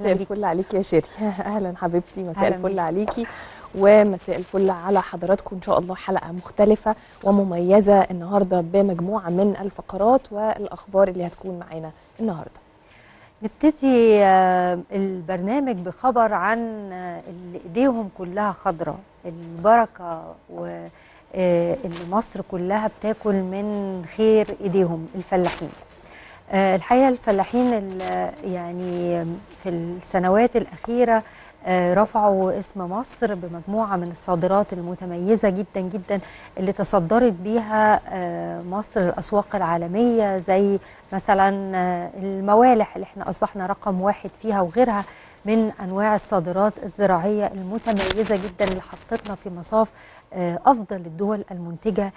مساء بيكي. الفل عليكي يا شيري اهلا حبيبتي مساء أهلاً الفل بيكي. عليكي ومساء الفل على حضراتكم ان شاء الله حلقه مختلفه ومميزه النهارده بمجموعه من الفقرات والاخبار اللي هتكون معانا النهارده نبتدي آه، البرنامج بخبر عن آه، اللي ايديهم كلها خضراء البركه و آه، اللي مصر كلها بتاكل من خير ايديهم الفلاحين آه، الحقيقه الفلاحين ال- يعني في السنوات الاخيره آه، رفعوا اسم مصر بمجموعه من الصادرات المتميزه جدا جدا اللي تصدرت بيها آه، مصر الاسواق العالميه زي مثلا آه، الموالح اللي احنا اصبحنا رقم واحد فيها وغيرها من انواع الصادرات الزراعيه المتميزه جدا اللي حطتنا في مصاف آه، افضل الدول المنتجه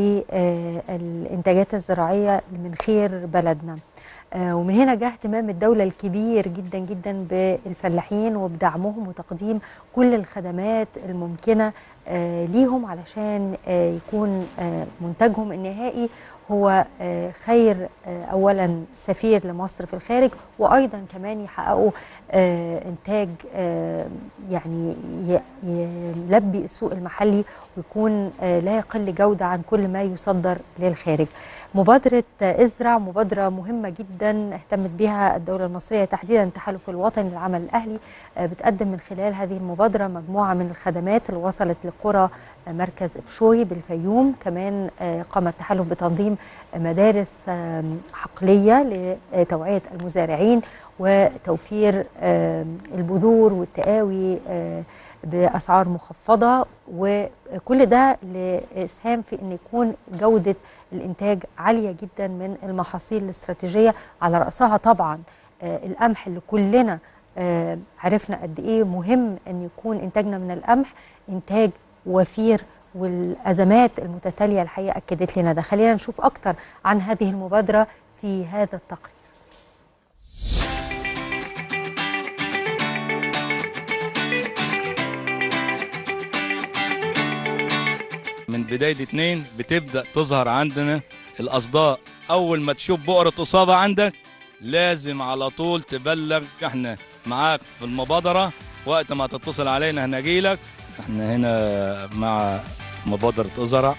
للانتاجات الزراعيه من خير بلدنا آه، ومن هنا جه اهتمام الدولة الكبير جدا جدا بالفلاحين وبدعمهم وتقديم كل الخدمات الممكنة آه، ليهم علشان آه، يكون آه، منتجهم النهائي هو آه، خير آه، أولا سفير لمصر في الخارج وأيضا كمان يحققوا آه، إنتاج آه، يعني ي- يلبي السوق المحلي ويكون آه، لا يقل جودة عن كل ما يصدر للخارج مبادرة ازرع مبادرة مهمة جدا اهتمت بها الدولة المصرية تحديدا التحالف الوطني للعمل الأهلي آه، بتقدم من خلال هذه المبادرة مجموعة من الخدمات اللي وصلت لقرى آه، مركز إبشوي بالفيوم كمان آه، قام التحالف بتنظيم آه، مدارس آم، حقلية لتوعية المزارعين وتوفير آم، البذور والتقاوي آه، بأسعار مخفضة وكل ده لإسهام في أن يكون جودة الإنتاج عالية جدا من المحاصيل الاستراتيجية على رأسها طبعا آه، القمح اللي كلنا آه، عرفنا قد إيه مهم أن يكون إنتاجنا من القمح إنتاج وفير والأزمات المتتالية الحقيقة أكدت لنا ده خلينا نشوف أكتر عن هذه المبادرة في هذا التقرير من بداية اتنين بتبدأ تظهر عندنا الأصداء أول ما تشوف بؤرة إصابة عندك لازم على طول تبلغ احنا معاك في المبادرة وقت ما تتصل علينا هنجيلك احنا هنا مع مبادرة ازرع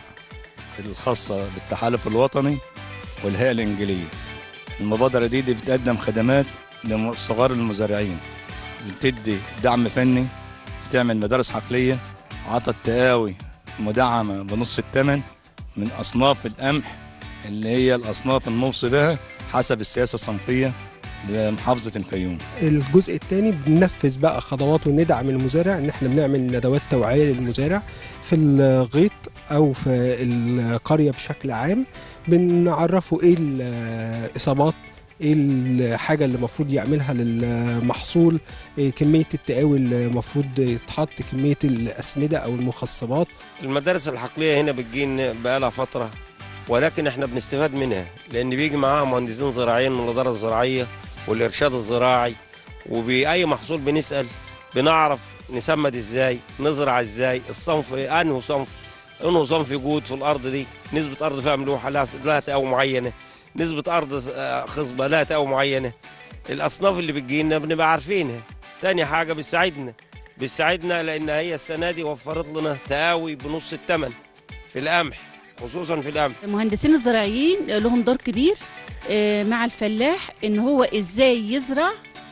الخاصة بالتحالف الوطني والهيئة الإنجليزية المبادرة دي, دي بتقدم خدمات لصغار المزارعين بتدي دعم فني بتعمل مدارس حقلية عطت تقاوي مدعمة بنص الثمن من أصناف القمح اللي هي الأصناف الموصي بها حسب السياسة الصنفية لمحافظة الفيوم الجزء الثاني بننفذ بقى خطوات وندعم المزارع ان احنا بنعمل ندوات توعيه للمزارع في الغيط او في القريه بشكل عام بنعرفه ايه الاصابات ايه الحاجه اللي المفروض يعملها للمحصول إيه كميه التقاوي اللي المفروض يتحط كميه الاسمده او المخصبات المدارس الحقليه هنا بتجينا بقالها فتره ولكن احنا بنستفاد منها لان بيجي معاها مهندسين زراعيين من الاداره الزراعيه والارشاد الزراعي وباي محصول بنسال بنعرف نسمد ازاي نزرع ازاي الصنف انه صنف انه صنف يجود في الارض دي نسبه ارض فيها ملوحه لها لها تقاوي معينه نسبه ارض آه، خصبه لها تقاوي معينه الاصناف اللي بتجينا بنبقى عارفينها تاني حاجه بتساعدنا بتساعدنا لان هي السنه دي وفرت لنا تقاوي بنص الثمن في القمح خصوصا في القمح المهندسين الزراعيين لهم دور كبير آه، مع الفلاح ان هو ازاي يزرع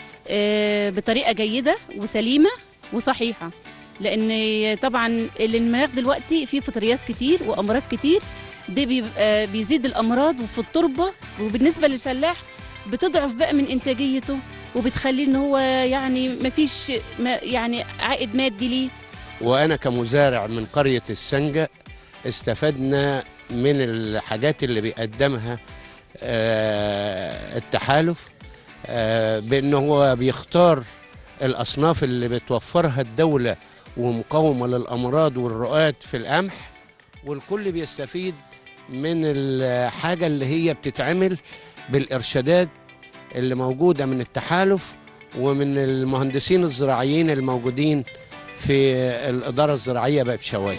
آه، بطريقه جيده وسليمه وصحيحه لان طبعا المناخ دلوقتي فيه فطريات كتير وامراض كتير ده بيبقى بيزيد الامراض وفي التربه وبالنسبه للفلاح بتضعف بقى من انتاجيته وبتخليه ان هو يعني مفيش ما يعني عائد مادي ليه وانا كمزارع من قريه السنجة استفدنا من الحاجات اللي بيقدمها آه، التحالف آه، بان هو بيختار الاصناف اللي بتوفرها الدوله ومقاومه للامراض والرؤات في القمح والكل بيستفيد من الحاجه اللي هي بتتعمل بالارشادات اللي موجوده من التحالف ومن المهندسين الزراعيين الموجودين في الاداره الزراعيه بابشواي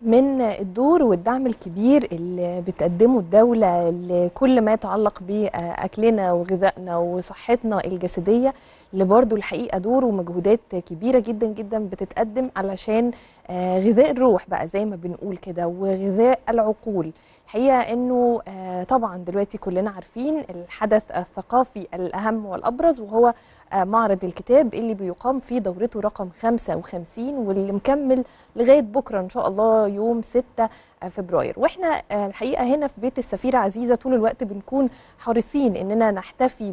من الدور والدعم الكبير اللي بتقدمه الدولة لكل ما يتعلق بأكلنا وغذائنا وصحتنا الجسدية اللي برضو الحقيقة دور ومجهودات كبيرة جدا جدا بتتقدم علشان آه، غذاء الروح بقى زي ما بنقول كده وغذاء العقول الحقيقة انه آه، طبعا دلوقتي كلنا عارفين الحدث الثقافي الأهم والأبرز وهو آه، معرض الكتاب اللي بيقام في دورته رقم 55 واللي مكمل لغايه بكره ان شاء الله يوم 6 فبراير واحنا آه، الحقيقه هنا في بيت السفيره عزيزه طول الوقت بنكون حريصين اننا نحتفي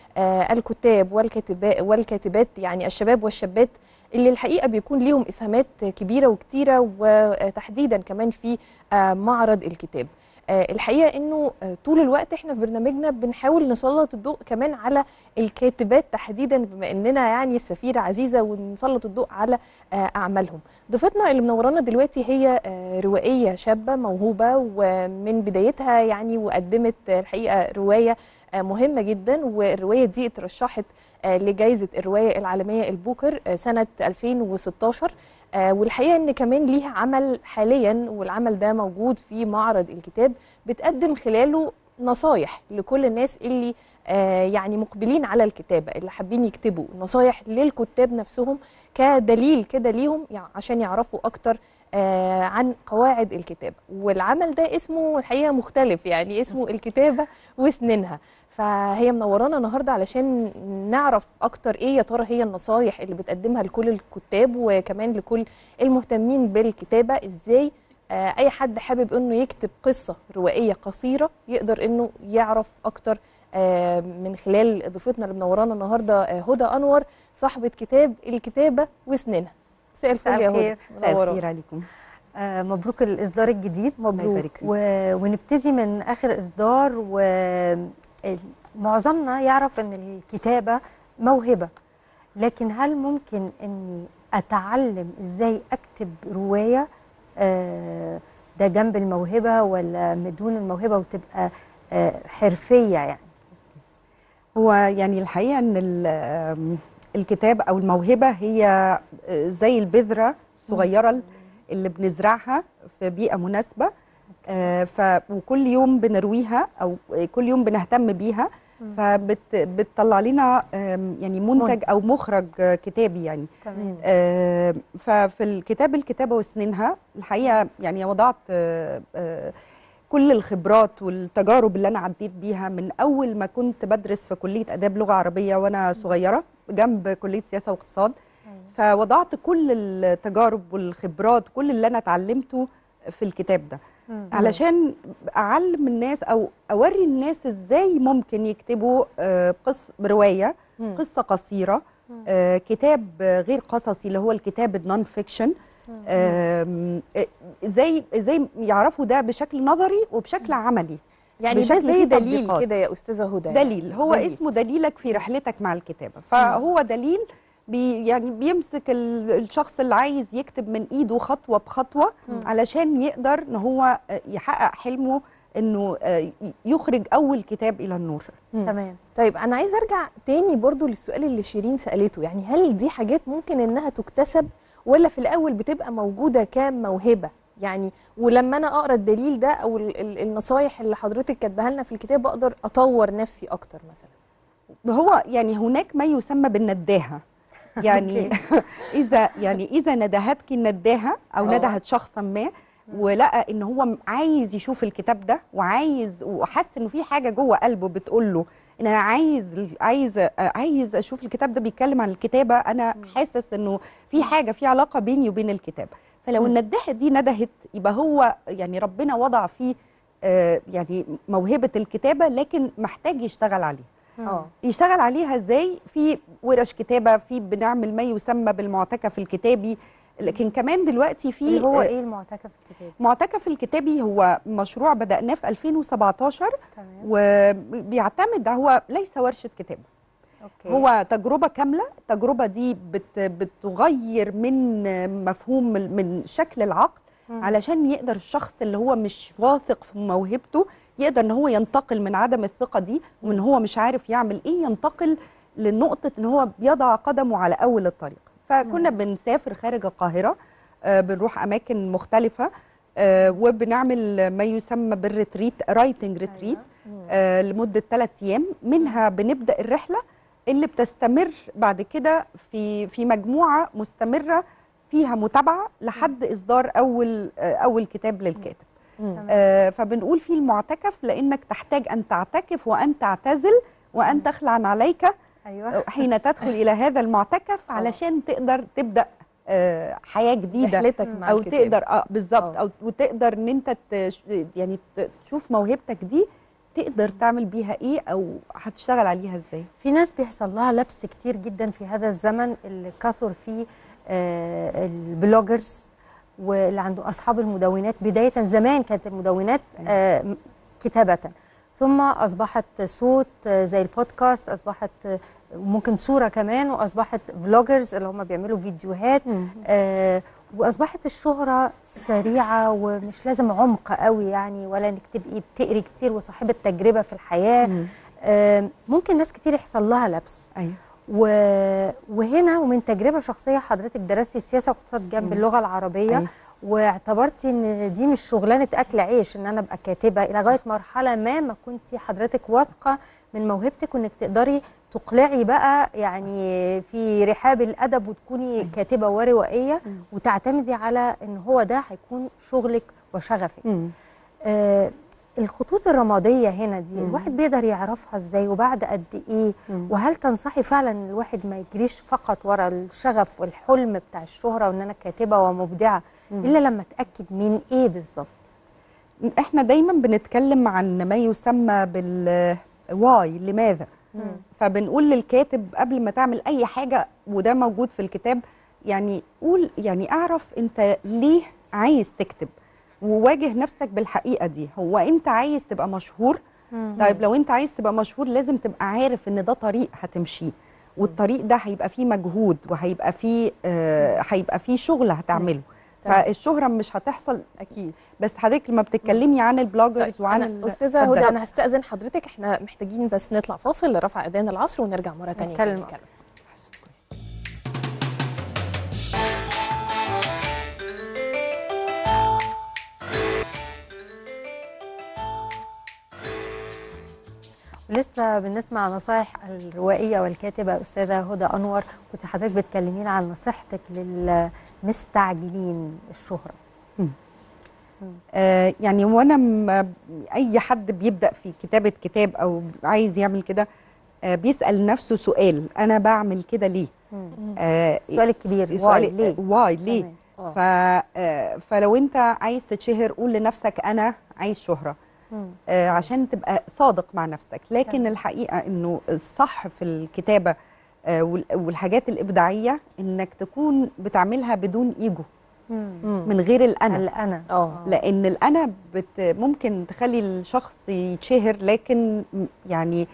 بالكتاب والكاتبات والكاتبات يعني الشباب والشابات اللي الحقيقه بيكون ليهم اسهامات كبيره وكتيره وتحديدا كمان في آه، معرض الكتاب آه، الحقيقه انه آه، طول الوقت احنا في برنامجنا بنحاول نسلط الضوء كمان على الكاتبات تحديدا بما اننا يعني السفيره عزيزه ونسلط الضوء على آه، اعمالهم ضيفتنا اللي منورانا دلوقتي هي آه، روائيه شابه موهوبه ومن بدايتها يعني وقدمت آه، الحقيقه روايه آه، مهمه جدا والروايه دي اترشحت آه، لجائزه الروايه العالميه البوكر آه، سنه 2016 آه، والحقيقه ان كمان ليها عمل حاليا والعمل ده موجود في معرض الكتاب بتقدم خلاله نصايح لكل الناس اللي آه، يعني مقبلين على الكتابه اللي حابين يكتبوا نصايح للكتاب نفسهم كدليل كده ليهم يع- عشان يعرفوا اكتر آه، عن قواعد الكتابه والعمل ده اسمه الحقيقه مختلف يعني اسمه الكتابه وسنينها فهي منورانا النهارده علشان نعرف اكتر ايه يا ترى هي النصايح اللي بتقدمها لكل الكتاب وكمان لكل المهتمين بالكتابه ازاي آه، اي حد حابب انه يكتب قصه روائيه قصيره يقدر انه يعرف اكتر آه، من خلال ضيفتنا اللي منورانا النهارده آه، هدى انور صاحبه كتاب الكتابه وسنينها مساء الفل يا هدى مساء منورانا. الخير عليكم آه مبروك الاصدار الجديد مبروك. و... ونبتدي من اخر اصدار ومعظمنا يعرف ان الكتابه موهبه لكن هل ممكن اني اتعلم ازاي اكتب روايه آه ده جنب الموهبه ولا بدون الموهبه وتبقى آه حرفيه يعني هو يعني الحقيقه ان ال- آم، الكتاب او الموهبه هي آه، زي البذره الصغيره اللي بنزرعها في بيئه مناسبه آه، ف وكل يوم بنرويها او كل يوم بنهتم بيها فبتطلع لنا آم، يعني منتج منتج. او مخرج آه، كتابي يعني تمام آه، ففي الكتاب الكتابة وسنينها الحقيقة يعني وضعت آه، آه، كل الخبرات والتجارب اللي أنا عديت بيها من أول ما كنت بدرس في كلية آداب لغة عربية وأنا صغيرة جنب كلية سياسة واقتصاد فوضعت كل التجارب والخبرات كل اللي أنا اتعلمته في الكتاب ده مم. علشان اعلم الناس او اوري الناس ازاي ممكن يكتبوا آه، قص روايه مم. قصه قصيره آه، كتاب آه، غير قصصي اللي هو الكتاب النون فيكشن آم، آه، ازاي ازاي يعرفوا ده بشكل نظري وبشكل عملي يعني ده بشكل زي فيه دليل تطبيقات. كده يا استاذه هدى دليل هو دليل. اسمه دليلك في رحلتك مع الكتابه فهو دليل بي يعني بيمسك ال- الشخص اللي عايز يكتب من ايده خطوه بخطوه علشان يقدر ان هو آه، يحقق حلمه انه آه، يخرج اول كتاب الى النور تمام طيب انا عايزه ارجع تاني برضو للسؤال اللي شيرين سالته يعني هل دي حاجات ممكن انها تكتسب ولا في الاول بتبقى موجوده كموهبه يعني ولما انا اقرا الدليل ده او ال- ال- النصايح اللي حضرتك كاتباها لنا في الكتاب اقدر اطور نفسي اكتر مثلا هو يعني هناك ما يسمى بالنداهه يعني اذا يعني اذا ندهتك النداهه او آه. ندهت شخصا ما ولقى ان هو م- عايز يشوف الكتاب ده وعايز وحس انه في حاجه جوه قلبه بتقول له ان انا عايز عايز عايز اشوف الكتاب ده بيتكلم عن الكتابه انا حاسس انه في حاجه في علاقه بيني وبين الكتاب فلو مم. الندهه دي ندهت يبقى هو يعني ربنا وضع فيه آه، يعني موهبه الكتابه لكن محتاج يشتغل عليها اه يشتغل عليها ازاي في ورش كتابه في بنعمل ما يسمى بالمعتكف الكتابي لكن كمان دلوقتي في اللي هو آه، ايه المعتكف الكتابي معتكف الكتابي هو مشروع بدأناه في 2017 تمام وبيعتمد هو ليس ورشة كتابة اوكي هو تجربة كاملة التجربة دي بت بتغير من مفهوم من شكل العقل مم. علشان يقدر الشخص اللي هو مش واثق في موهبته يقدر ان هو ينتقل من عدم الثقة دي وان هو مش عارف يعمل ايه ينتقل لنقطة ان هو بيضع قدمه على اول الطريق فكنا بنسافر خارج القاهرة آه، بنروح اماكن مختلفة آه وبنعمل ما يسمى بالريتريت رايتنج ريتريت آه لمده ثلاث ايام منها بنبدا الرحله اللي بتستمر بعد كده في في مجموعه مستمره فيها متابعه لحد اصدار اول آه اول كتاب للكاتب آه فبنقول في المعتكف لانك تحتاج ان تعتكف وان تعتزل وان تخلع عليك ايوه حين تدخل الى هذا المعتكف علشان تقدر تبدا آه، حياه جديده رحلتك مع او الكتاب. تقدر اه بالظبط آه. او وتقدر ان انت تش- يعني ت- تشوف موهبتك دي تقدر تعمل بيها ايه او هتشتغل عليها ازاي في ناس بيحصل لها لبس كتير جدا في هذا الزمن اللي كثر فيه آه، البلوجرز واللي عنده اصحاب المدونات بدايه زمان كانت المدونات آه، م- كتابه ثم اصبحت صوت آه، زي البودكاست اصبحت آه، ممكن صوره كمان واصبحت فلوجرز اللي هم بيعملوا فيديوهات آه، واصبحت الشهره سريعه ومش لازم عمق قوي يعني ولا انك تبقي بتقري كتير وصاحبه تجربه في الحياه آه، ممكن ناس كتير يحصل لها لبس ايوه و... وهنا ومن تجربه شخصيه حضرتك درستي السياسه واقتصاد جنب مم. اللغه العربيه أيوة. واعتبرتي ان دي مش شغلانه اكل عيش ان انا ابقى كاتبه لغايه مرحله ما ما كنتي حضرتك واثقه من موهبتك وانك تقدري تقلعي بقى يعني في رحاب الادب وتكوني كاتبه وروائيه وتعتمدي على ان هو ده هيكون شغلك وشغفك مم. آه الخطوط الرماديه هنا دي مم. الواحد بيقدر يعرفها ازاي وبعد قد ايه مم. وهل تنصحي فعلا ان الواحد ما يجريش فقط ورا الشغف والحلم بتاع الشهره وان انا كاتبه ومبدعه مم. الا لما اتاكد من ايه بالظبط احنا دايما بنتكلم عن ما يسمى بال واي لماذا فبنقول للكاتب قبل ما تعمل اي حاجه وده موجود في الكتاب يعني قول يعني اعرف انت ليه عايز تكتب وواجه نفسك بالحقيقه دي هو انت عايز تبقى مشهور طيب لو انت عايز تبقى مشهور لازم تبقى عارف ان ده طريق هتمشيه والطريق ده هيبقى فيه مجهود وهيبقى فيه آه هيبقى فيه شغل هتعمله تمام. فالشهره مش هتحصل اكيد بس حضرتك لما بتتكلمي عن البلوجرز طيب وعن أنا ال- استاذه اتفضلي. هدى انا هستاذن حضرتك احنا محتاجين بس نطلع فاصل لرفع اذان العصر ونرجع مره ثانيه نتكلم. لسه بنسمع نصائح الروائيه والكاتبه استاذه هدى انور كنت حضرتك بتكلمينا عن نصيحتك للمستعجلين الشهره آه يعني وانا م- اي حد بيبدا في كتابه كتاب او عايز يعمل كده آه بيسال نفسه سؤال انا بعمل كده ليه آه السؤال الكبير واي سؤال ليه واي ليه تمام. آه. ف آه فلو انت عايز تتشهر قول لنفسك انا عايز شهره مم. آه عشان تبقى صادق مع نفسك لكن تمام. الحقيقه انه الصح في الكتابه آه وال- والحاجات الابداعيه انك تكون بتعملها بدون ايجو مم. من غير الانا الانا اه لان الانا بت ممكن تخلي الشخص يتشهر لكن م- يعني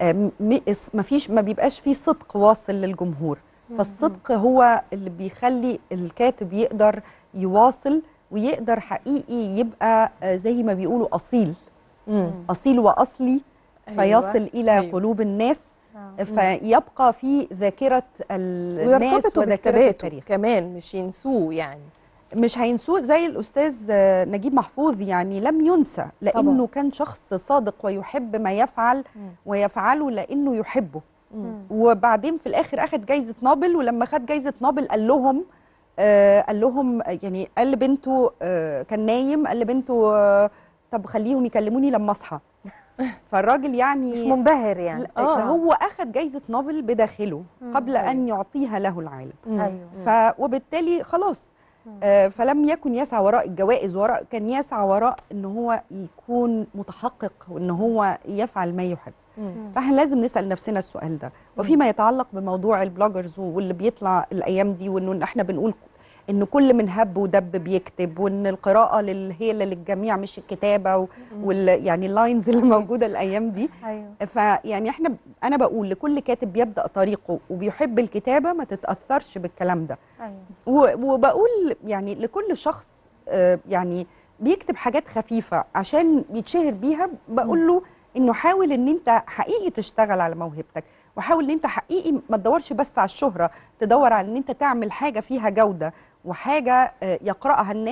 ما فيش ما بيبقاش فيه صدق واصل للجمهور فالصدق هو اللي بيخلي الكاتب يقدر يواصل ويقدر حقيقي يبقى آه، زي ما بيقولوا اصيل مم. اصيل واصلي أيوة. فيصل الى أيوة. قلوب الناس آه. فيبقى في ذاكره الناس ويرتبطوا وذاكره بكتاباته التاريخ كمان مش ينسوه يعني مش هينسوه زي الاستاذ آه، نجيب محفوظ يعني لم ينسى لانه طبعاً. كان شخص صادق ويحب ما يفعل مم. ويفعله لانه يحبه مم. وبعدين في الاخر اخد جايزه نوبل ولما خد جايزه نوبل قال لهم آه قال لهم يعني قال لبنته آه كان نايم قال لبنته آه طب خليهم يكلموني لما اصحى فالراجل يعني مش منبهر يعني لا، آه. هو اخد جايزه نوبل بداخله مم. قبل ان أيوة. يعطيها له العالم مم. ايوه ف وبالتالي خلاص آه، فلم يكن يسعى وراء الجوائز وراء كان يسعى وراء ان هو يكون متحقق وان هو يفعل ما يحب مم. فاحنا لازم نسال نفسنا السؤال ده وفيما يتعلق بموضوع البلوجرز واللي بيطلع الايام دي وانه احنا بنقول ان كل من هب ودب بيكتب وان القراءه لل- هي اللي للجميع مش الكتابه و- وال يعني اللاينز اللي موجوده الايام دي ايوه فيعني احنا انا بقول لكل كاتب بيبدا طريقه وبيحب الكتابه ما تتاثرش بالكلام ده ايوه و- وبقول يعني لكل شخص آه، يعني بيكتب حاجات خفيفه عشان يتشهر بيها بقول له انه حاول ان انت حقيقي تشتغل على موهبتك وحاول ان انت حقيقي ما تدورش بس على الشهره تدور على ان انت تعمل حاجه فيها جوده وحاجه آه، يقراها الناس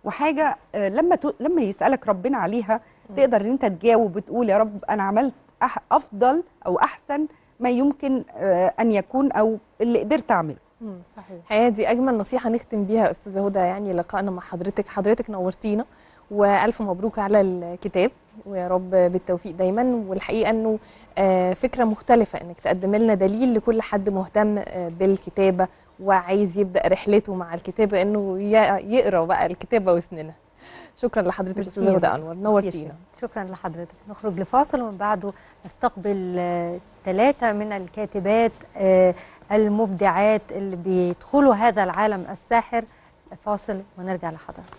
وحاجه آه، لما ت- لما يسالك ربنا عليها تقدر ان انت تجاوب وتقول يا رب انا عملت أح افضل او احسن ما يمكن آه، ان يكون او اللي قدرت اعمله مم. صحيح الحقيقه دي اجمل نصيحه نختم بيها يا استاذه هدى يعني لقائنا مع حضرتك حضرتك نورتينا والف مبروك على الكتاب ويا رب بالتوفيق دايما والحقيقه انه آه، فكره مختلفه انك تقدم لنا دليل لكل حد مهتم آه، بالكتابه وعايز يبدا رحلته مع الكتابه انه ي- يقرا بقى الكتابه وسننا شكرا لحضرتك ميرسي استاذه يا هدى فندم. انور ميرسي نورتينا يا شيخ. شكرا لحضرتك نخرج لفاصل ومن بعده نستقبل ثلاثة من الكاتبات آه، المبدعات اللي بيدخلوا هذا العالم الساحر فاصل ونرجع لحضرتك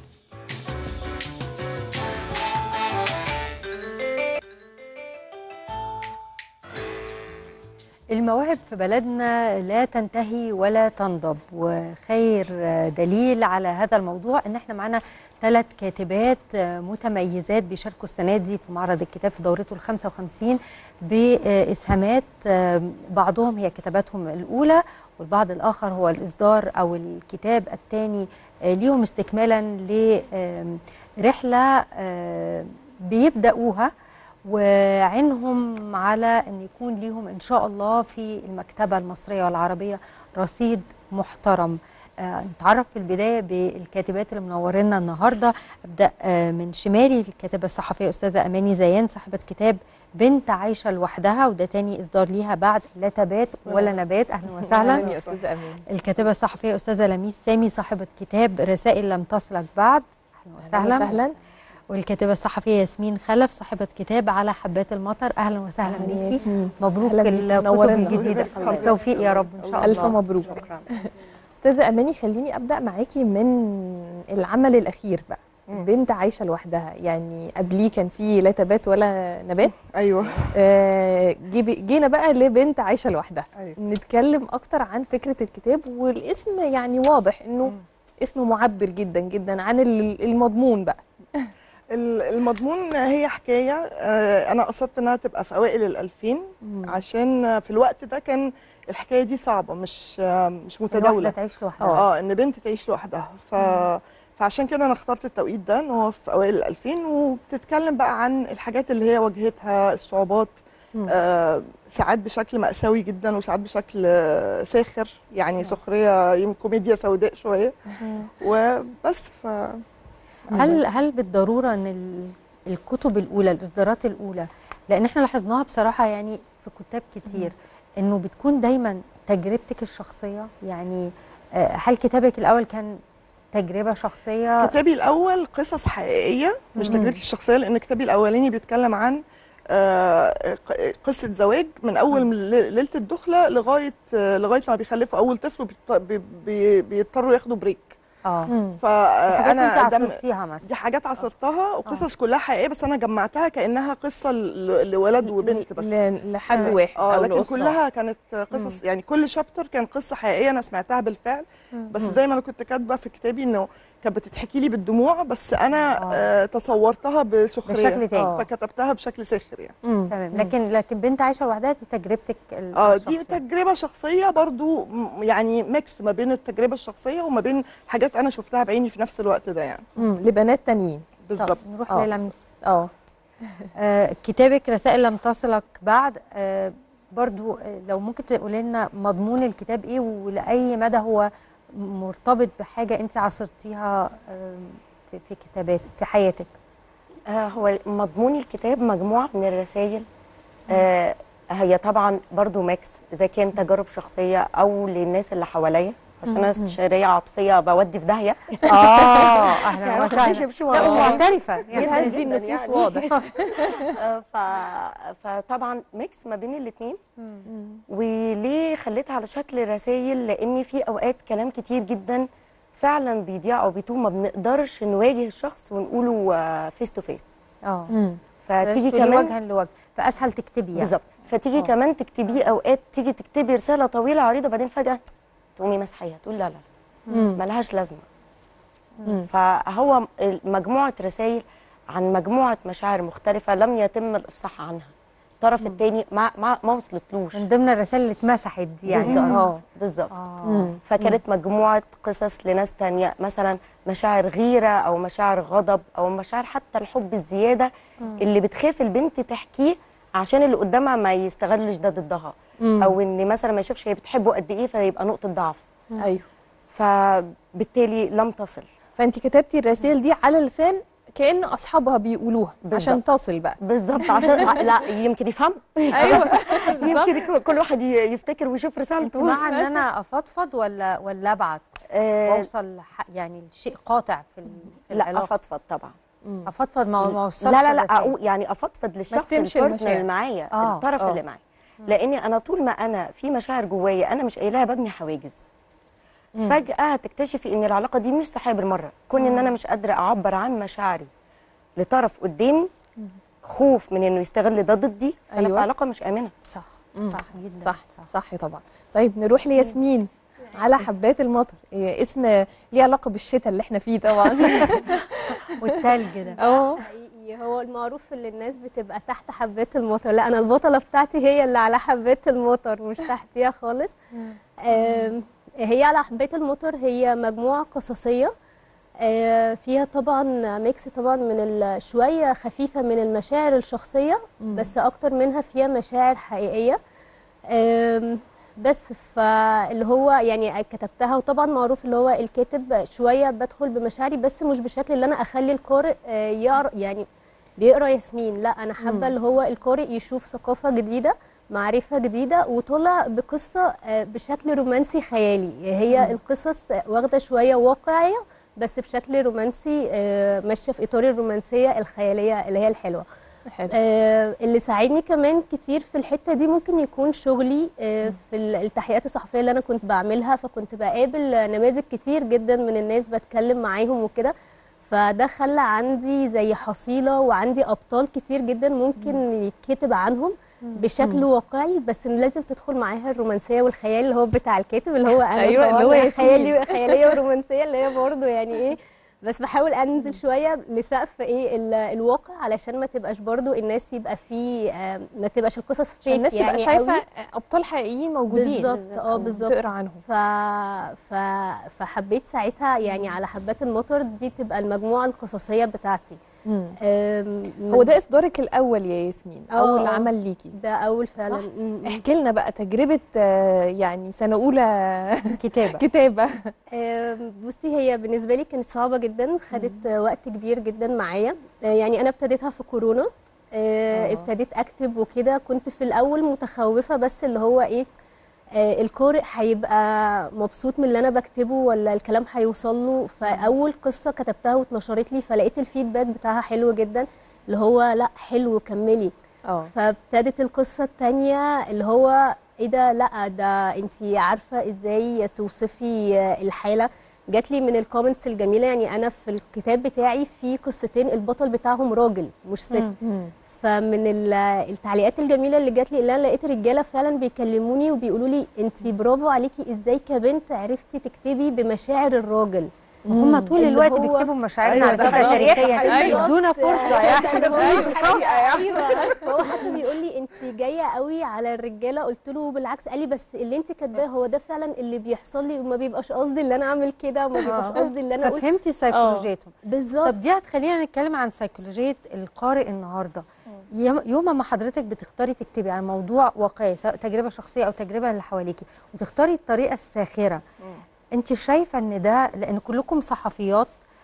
المواهب في بلدنا لا تنتهي ولا تنضب وخير دليل على هذا الموضوع ان احنا معانا ثلاث كاتبات متميزات بيشاركوا السنه دي في معرض الكتاب في دورته ال 55 باسهامات بعضهم هي كتاباتهم الاولى والبعض الاخر هو الاصدار او الكتاب الثاني ليهم استكمالا لرحله بيبداوها وعينهم على ان يكون ليهم ان شاء الله في المكتبه المصريه والعربيه رصيد محترم آه نتعرف في البدايه بالكاتبات اللي منورينا النهارده ابدا آه من شمالي الكاتبه الصحفيه استاذه اماني زيان صاحبه كتاب بنت عايشه لوحدها وده تاني اصدار ليها بعد لا تبات ولا نبات اهلا وسهلا أهلاً يا استاذه امين الكاتبه الصحفيه استاذه لميس سامي صاحبه كتاب رسائل لم تصلك بعد اهلا وسهلا وسهلا والكاتبه الصحفيه ياسمين خلف صاحبه كتاب على حبات المطر اهلا وسهلا أهلاً بيكي ياسمين. مبروك أهلاً بيكي. الكتب منورنا. الجديده بالتوفيق يا رب ان شاء الله الف مبروك استاذه اماني خليني ابدا معاكي من العمل الاخير بقى بنت عايشه لوحدها يعني قبليه كان في لا تبات ولا نبات ايوه آه جيب- جينا بقى لبنت عايشه لوحدها أيوة. نتكلم اكتر عن فكره الكتاب والاسم يعني واضح انه اسم معبر جدا جدا عن ال- المضمون بقى ال- المضمون هي حكايه آه، انا قصدت انها تبقى في اوائل الألفين عشان في الوقت ده كان الحكايه دي صعبه مش آه، مش الواحده متداوله تعيش لوحدها اه ان بنت تعيش لوحدها ف فعشان كده انا اخترت التوقيت ده ان هو في اوائل الألفين وبتتكلم بقى عن الحاجات اللي هي واجهتها الصعوبات آه ساعات بشكل مأساوي جدا وساعات بشكل آه ساخر يعني سخريه يمكن كوميديا سوداء شويه وبس ف هل هل بالضروره ان ال- الكتب الاولى الاصدارات الاولى لان احنا لاحظناها بصراحه يعني في كتاب كتير انه بتكون دايما تجربتك الشخصيه يعني آه، هل كتابك الاول كان تجربه شخصيه كتابي الاول قصص حقيقيه مش مم. تجربتي الشخصيه لان كتابي الاولاني بيتكلم عن آه، ق- قصه زواج من اول من لي- ليله الدخله لغايه آه، لغايه ما بيخلفوا اول طفل وبيضط- بي- بي- بيضطروا ياخدوا بريك اه حاجات فانا انت دم- عصرتيها مثلا دي حاجات عصرتها وقصص كلها حقيقيه بس انا جمعتها كانها قصه ل- لولد وبنت بس ل- لحد آه. واحد اه أو لكن لأسرة. كلها كانت قصص يعني كل شابتر كان قصه حقيقيه انا سمعتها بالفعل بس زي ما انا كنت كاتبه في كتابي انه كانت بتتحكي لي بالدموع بس انا آه. آه تصورتها بسخريه بشكل تاني. آه. فكتبتها بشكل ساخر يعني مم. تمام مم. لكن لكن بنت عايشه لوحدها دي تجربتك ال- اه دي الشخصية. تجربه شخصيه برضو م- يعني ميكس ما بين التجربه الشخصيه وما بين حاجات انا شفتها بعيني في نفس الوقت ده يعني مم. لبنات تانيين بالظبط طب نروح آه. للميس اه آه، كتابك رسائل لم تصلك بعد آه، برضو آه، لو ممكن تقولي لنا مضمون الكتاب ايه ولأي مدى هو مرتبط بحاجة انت عاصرتيها آه، في في كتابات في حياتك آه، هو مضمون الكتاب مجموعة من الرسائل آه، هي طبعا برضو ميكس إذا كان تجارب شخصية أو للناس اللي حواليا عشان أنا استشارية عاطفية بودي في داهية اه اهلا يعني واخدة وسهلا شبشب لا ورا. ومعترفة جداً يعني هدي جداً النفوس يعني. واضح آه، ف... فطبعا ميكس ما بين الاثنين وليه خليتها على شكل رسائل لان في اوقات كلام كتير جدا فعلا بيضيع او بيتوه ما بنقدرش نواجه الشخص ونقوله فيس تو فيس اه مم. فتيجي تقولي كمان وجها لوجه فاسهل تكتبي يعني بالظبط فتيجي آه. كمان تكتبيه اوقات تيجي تكتبي رساله طويله عريضه بعدين فجاه تقومي مسحيها تقول لا لا مم. ملهاش لازمه مم. فهو مجموعه رسائل عن مجموعه مشاعر مختلفه لم يتم الافصاح عنها الطرف الثاني ما ما ما وصلتلوش من ضمن الرسائل اللي اتمسحت دي يعني بالظبط اه بالظبط آه. فكانت مجموعه قصص لناس تانية مثلا مشاعر غيره او مشاعر غضب او مشاعر حتى الحب الزياده اللي بتخاف البنت تحكيه عشان اللي قدامها ما يستغلش ده ضدها مم. او ان مثلا ما يشوفش هي بتحبه قد ايه فيبقى نقطه ضعف ايوه فبالتالي لم تصل فانت كتبتي الرسائل دي على لسان كان اصحابها بيقولوها عشان بالظبط. تصل بقى بالظبط عشان لا يمكن يفهم ايوه يمكن يكون- كل واحد ي- يفتكر ويشوف رسالته مع ان انا افضفض ولا ولا ابعت آه، واوصل لح- يعني لشيء قاطع في ال- في لا العلاقه افضفض طبعا افضفض ما ما اوصلش لا لا لا الرسائل. أقول يعني افضفض للشخص تكتمش البارتنر المشاعر. اللي معايا آه، الطرف آه. اللي معايا لاني انا طول ما انا في مشاعر جوايا انا مش قايلاها ببني حواجز فجاه هتكتشفي ان العلاقه دي مش صحيه بالمره كون ان انا مش قادره اعبر عن مشاعري لطرف قدامي خوف من انه يستغل ده ضدي فانا أيوة. في علاقه مش امنه صح مم. صح جدا صح صح طبعا طيب نروح لياسمين على حبات المطر إيه اسم ليه علاقه بالشتاء اللي احنا فيه طبعا والتلج ده اه حقيقي هو المعروف ان الناس بتبقى تحت حبات المطر لا انا البطله بتاعتي هي اللي على حبات المطر مش تحتيها خالص آم، هي على حبات المطر هي مجموعه قصصيه آه، فيها طبعا ميكس طبعا من ال- شويه خفيفه من المشاعر الشخصيه بس اكتر منها فيها مشاعر حقيقيه آم، بس فاللي هو يعني كتبتها وطبعا معروف اللي هو الكاتب شويه بدخل بمشاعري بس مش بشكل اللي انا اخلي القارئ آه، يقرا يعني بيقرا ياسمين لا انا حابه اللي هو القارئ يشوف ثقافه جديده معرفه جديده وطلع بقصه آه، بشكل رومانسي خيالي هي القصص واخده شويه واقعيه بس بشكل رومانسي آه، ماشيه في اطار الرومانسيه الخياليه اللي هي الحلوه حلو آه، اللي ساعدني كمان كتير في الحته دي ممكن يكون شغلي آه، في ال- التحقيقات الصحفيه اللي انا كنت بعملها فكنت بقابل نماذج كتير جدا من الناس بتكلم معاهم وكده فده خلى عندي زي حصيله وعندي ابطال كتير جدا ممكن يتكتب عنهم بشكل واقعي بس إن لازم تدخل معاها الرومانسيه والخيال اللي هو بتاع الكاتب اللي هو انا أيوة، اللي هو طبعاً ياسمين. خيالي خياليه ورومانسيه اللي هي برضه يعني ايه بس بحاول انزل شويه لسقف ايه ال- الواقع علشان ما تبقاش برضو الناس يبقى فيه آه، ما تبقاش القصص عشان فيك الناس يعني تبقى شايفه قوي. ابطال حقيقيين موجودين بالظبط اه بالظبط تقرا عنهم ف... ف... فحبيت ساعتها يعني على حبات المطر دي تبقى المجموعه القصصيه بتاعتي أم، هو ده اصدارك الاول يا ياسمين آه، اول آه. عمل ليكي ده اول فعلا صح؟ م- م. احكي لنا بقى تجربه آه، يعني سنه اولى كتابه كتابه آم، بصي هي بالنسبه لي كانت صعبه جدا خدت آه، وقت كبير جدا معايا آه، يعني انا ابتديتها في كورونا آه، آه. ابتديت اكتب وكده كنت في الاول متخوفه بس اللي هو ايه آه، القارئ هيبقى مبسوط من اللي انا بكتبه ولا الكلام هيوصل له فاول قصه كتبتها واتنشرت لي فلقيت الفيدباك بتاعها حلو جدا اللي هو لا حلو كملي اه فابتدت القصة التانية اللي هو ايه ده لا ده انتي عارفة ازاي توصفي الحالة جات لي من الكومنتس الجميلة يعني انا في الكتاب بتاعي في قصتين البطل بتاعهم راجل مش ست فمن ال- التعليقات الجميله اللي جات لي اللي انا لقيت رجاله فعلا بيكلموني وبيقولوا لي انت برافو عليكي ازاي كبنت عرفتي تكتبي بمشاعر الراجل هم طول اللي الوقت هو- بيكتبوا مشاعرنا أيوة، على ده فكره حقيقي. تاريخيا أيوة. ادونا فرصه يا احنا هو حتى بيقول لي انت جايه قوي على الرجاله قلت له بالعكس قال لي بس اللي انت كاتباه هو ده فعلا اللي بيحصل لي وما بيبقاش قصدي اللي انا اعمل كده وما بيبقاش قصدي اللي انا اقول ففهمتي سيكولوجيتهم بالظبط طب دي هتخلينا نتكلم عن سيكولوجيه القارئ النهارده يوم يوم ما حضرتك بتختاري تكتبي عن موضوع واقعي سواء تجربه شخصيه او تجربه اللي حواليكي وتختاري الطريقه الساخره انت شايفه ان ده لان كلكم صحفيات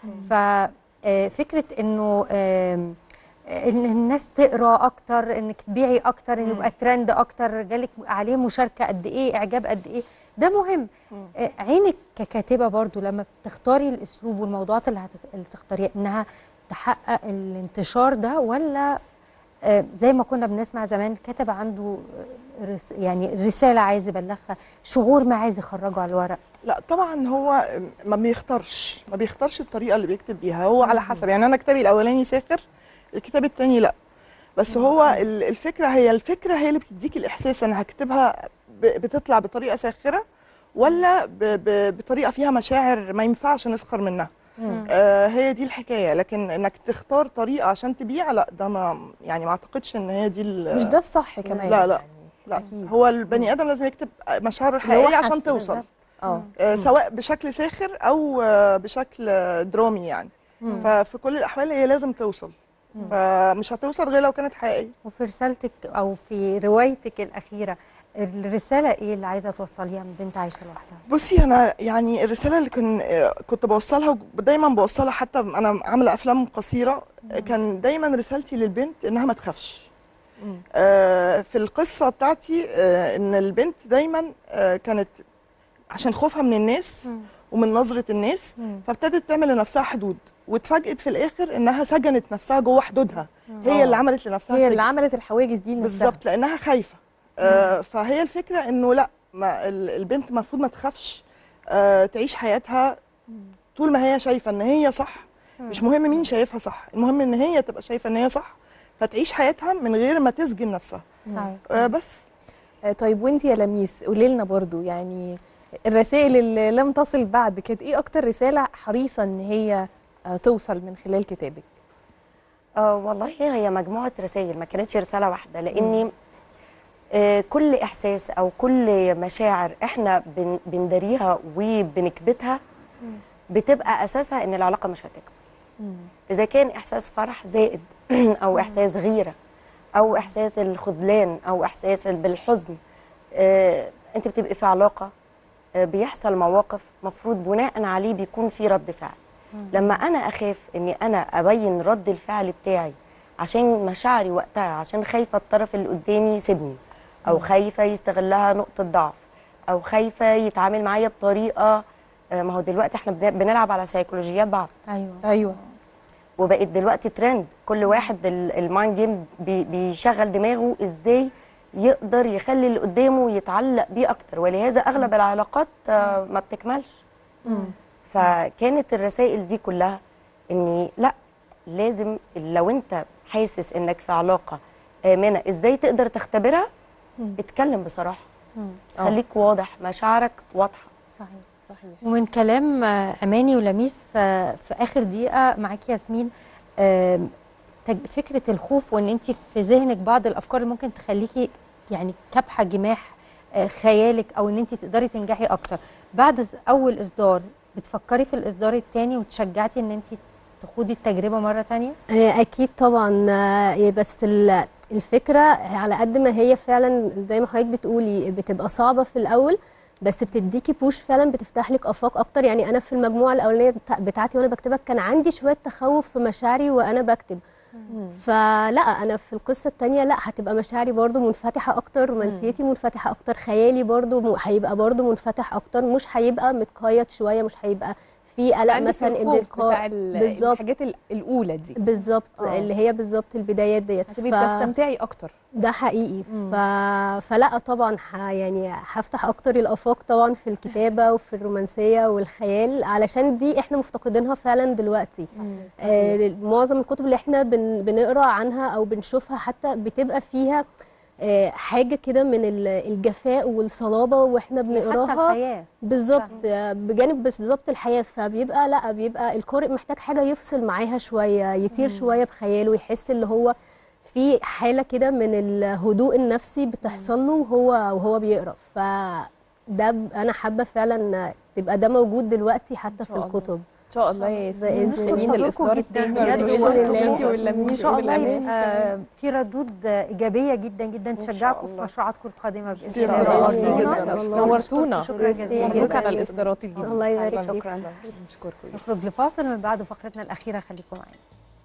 ففكره انه آم، ان الناس تقرا اكتر انك تبيعي اكتر ان يبقى ترند اكتر جالك عليه مشاركه قد ايه اعجاب قد ايه ده مهم آه، عينك ككاتبه برضو لما بتختاري الاسلوب والموضوعات اللي, هت- اللي تختاريها انها تحقق الانتشار ده ولا آه، زي ما كنا بنسمع زمان كاتب عنده آه، رس يعني رساله عايز يبلغها شعور ما عايز يخرجه على الورق لا طبعا هو ما بيختارش ما بيختارش الطريقه اللي بيكتب بيها هو على حسب يعني انا كتابي الاولاني ساخر الكتاب الثاني لا بس هو ال- الفكره هي الفكره هي اللي بتديك الاحساس انا هكتبها ب- بتطلع بطريقه ساخره ولا ب- ب- بطريقه فيها مشاعر ما ينفعش نسخر منها مم. آه هي دي الحكايه لكن انك تختار طريقه عشان تبيع لا ده ما يعني ما اعتقدش ان هي دي ال- مش ده الصح كمان لا لا يعني. لا أكيد. هو البني ادم لازم يكتب مشاعره اللي هو الحقيقيه حاسس عشان توصل بالظبط. اه آه سواء بشكل ساخر او آه بشكل آه، درامي يعني مم. ففي كل الاحوال هي لازم توصل مم. فمش هتوصل غير لو كانت حقيقيه وفي رسالتك او في روايتك الاخيره الرساله ايه اللي عايزه توصليها من بنت عايشه لوحدها بصي انا يعني الرساله اللي كن كنت بوصلها ودايما بوصلها حتى انا عامله افلام قصيره كان دايما رسالتي للبنت انها ما تخافش آه، في القصه بتاعتي آه، ان البنت دايما آه، كانت عشان خوفها من الناس ومن نظره الناس فابتدت تعمل لنفسها حدود واتفاجئت في الاخر انها سجنت نفسها جوه حدودها هي آه. اللي عملت لنفسها هي سجن اللي عملت الحواجز دي لنفسها بالظبط لانها خايفه آه فهي الفكره انه لا ما ال- البنت المفروض ما تخافش آه تعيش حياتها طول ما هي شايفه ان هي صح مش مهم مين شايفها صح المهم ان هي تبقى شايفه ان هي صح فتعيش حياتها من غير ما تسجن نفسها صحيح. آه بس آه، طيب وانت يا لميس قولي لنا برضو يعني الرسائل اللي لم تصل بعد كانت ايه اكتر رساله حريصه ان هي آه، توصل من خلال كتابك اه والله هي مجموعة رسائل ما كانتش رسالة واحدة لأني آه كل إحساس أو كل مشاعر إحنا بن بنداريها وبنكبتها بتبقى أساسها إن العلاقة مش هتكمل إذا كان إحساس فرح زائد أو إحساس غيرة أو إحساس الخذلان أو إحساس بالحزن آه أنت بتبقي في علاقة آه بيحصل مواقف مفروض بناء عليه بيكون في رد فعل لما انا اخاف اني انا ابين رد الفعل بتاعي عشان مشاعري وقتها عشان خايفه الطرف اللي قدامي يسيبني او خايفه يستغلها نقطه ضعف او خايفه يتعامل معايا بطريقه آه، ما هو دلوقتي احنا بن- بنلعب على سيكولوجيات بعض ايوه ايوه وبقت دلوقتي ترند كل واحد ال- المايند جيم بي- بيشغل دماغه ازاي يقدر يخلي اللي قدامه يتعلق بيه اكتر ولهذا اغلب العلاقات آه، ما بتكملش فكانت الرسائل دي كلها اني لا لازم لو انت حاسس انك في علاقه امنه ازاي تقدر تختبرها اتكلم بصراحه خليك واضح مشاعرك واضحه صحيح صحيح ومن كلام آه، اماني ولميس آه، في اخر دقيقه معاكي ياسمين آم، تج- فكره الخوف وان انت في ذهنك بعض الافكار اللي ممكن تخليكي يعني كبحه جماح آه، خيالك او ان انت تقدري تنجحي اكتر بعد ز- اول اصدار بتفكري في الاصدار الثاني وتشجعتي ان انت تخوضي التجربه مره ثانيه آه، اكيد طبعا آه، بس ال- الفكره على قد ما هي فعلا زي ما حضرتك بتقولي بتبقى صعبه في الاول بس بتديكي بوش فعلا بتفتح لك افاق اكتر يعني انا في المجموعه الاولانيه بتاع- بتاعتي وانا بكتبها كان عندي شويه تخوف في مشاعري وانا بكتب فلا انا في القصه الثانيه لا هتبقى مشاعري برضو منفتحه اكتر رومانسيتي منفتحه اكتر خيالي برضو م- هيبقى برضو منفتح اكتر مش هيبقى متقيد شويه مش هيبقى في قلق عندك مثلا ان الخوف القاء بتاع ال- بالظبط الحاجات ال- الاولى دي بالظبط آه. اللي هي بالظبط البدايات ديت هتبقي ف- بتستمتعي اكتر ده حقيقي ف... فلا طبعا ح... يعني هفتح اكتر الافاق طبعا في الكتابه وفي الرومانسيه والخيال علشان دي احنا مفتقدينها فعلا دلوقتي آه معظم الكتب اللي احنا بن... بنقرا عنها او بنشوفها حتى بتبقى فيها آه حاجه كده من ال- الجفاء والصلابه واحنا بنقراها حتى الحياه بالظبط آه، بجانب بالظبط الحياه فبيبقى لا بيبقى القارئ محتاج حاجه يفصل معاها شويه يطير شويه بخياله يحس اللي هو في حاله كده من الهدوء النفسي بتحصل له وهو وهو بيقرا فده ب- انا حابه فعلا تبقى ده موجود دلوقتي حتى في شاء الله. الكتب ان شاء الله يا ياسمين بإذن مستنيين الله. الاصدار جداً الثاني بجد بإذن والله. الله. انت وان واللميس شاء الله والأمان. يبقى في ردود ايجابيه جدا جدا إن شاء تشجعكم في الله. مشروعاتكم القادمه باذن ميرسي الله والله. ميرسي ميرسي جدا. جداً. الله. نورتونا. شكرا جزيلا مبروك على جداً. الاصدارات الجديده الله يبارك فيك شكرا نشكركم نخرج لفاصل من بعد فقرتنا الاخيره خليكم معانا